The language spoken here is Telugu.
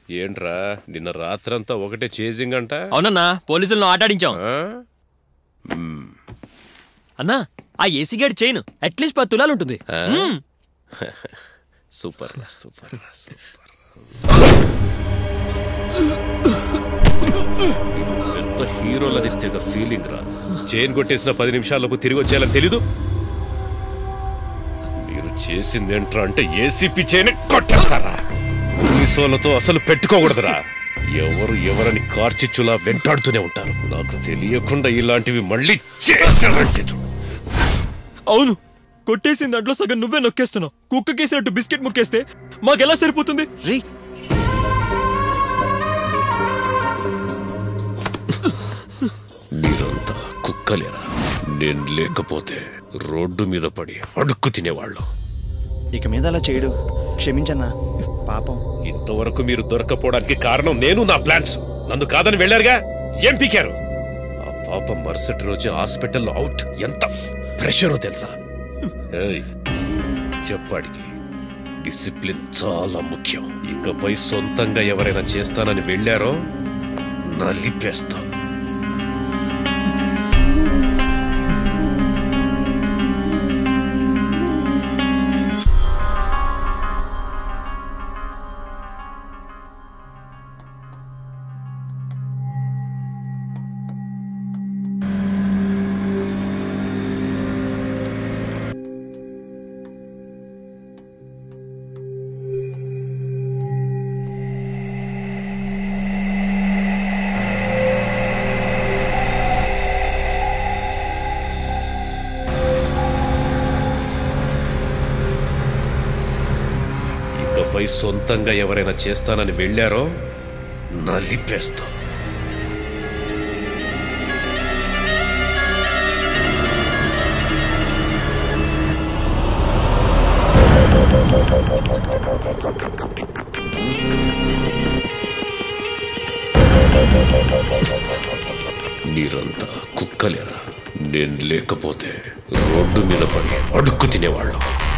ఏంట్రా నిన్న రాత్రంతా ఒకటే చేజింగ్ అంట అవునన్నా పోలీసులను ఆటాడించాం ఆ? అన్నా ఆ ఏసీ గేట్ చైన్ అట్లీస్ట్ పది తులాలు ఉంటుంది మ్మ్. సూపర్ రా సూపర్ రా సూపర్ పెద్ద హీరోలని తెగ ఫీలింగ్ రా చైన్ కొట్టేసిన పది నిమిషాలకు తిరిగి వచ్చేయాలని తెలీదు మీరు చేసింది ఏంట్రా అంటే ఏసీపీ చైన్ కొట్టేస్తారా పోలీసులతో అసలు పెట్టుకోకూడదురా ఎవరు ఎవరని కార్చిచ్చులా వెంటాడుతూనే ఉంటారు నాకు తెలియకుండా ఇలాంటివి మళ్ళీ చేశారంటే చూడు అవును కొట్టేసిన దాంట్లో సగం నువ్వే నొక్కేస్తున్నావు కుక్కకేసినట్టు బిస్కెట్ ముక్కేస్తే మాకెలా సరిపోతుంది రీ మీరంతా కుక్కలేరా నేను లేకపోతే రోడ్డు మీద పడి అడుక్కు తినేవాళ్ళు ఇక మీద అలా చేయడు క్షమించన్నా పాపం ఇంతవరకు మీరు దొరకపోవడానికి కారణం నేను నా ప్లాన్స్ నన్ను కాదని వెళ్ళారుగా ఏం పీకారు ఆ పాప మరుసటి రోజు హాస్పిటల్లో అవుట్ ఎంత ప్రెషరో తెలుసా ఏయ్, చెప్పాడికి డిసిప్లిన్ చాలా ముఖ్యం ఇకపై సొంతంగా ఎవరైనా చేస్తానని వెళ్ళారో నలిపేస్తా ఇకపై సొంతంగా ఎవరైనా చేస్తానని వెళ్ళారో నలిపేస్తా మీరంతా కుక్కలేరా నేను లేకపోతే రోడ్డు మీద పడి అడుక్కు తినేవాళ్ళం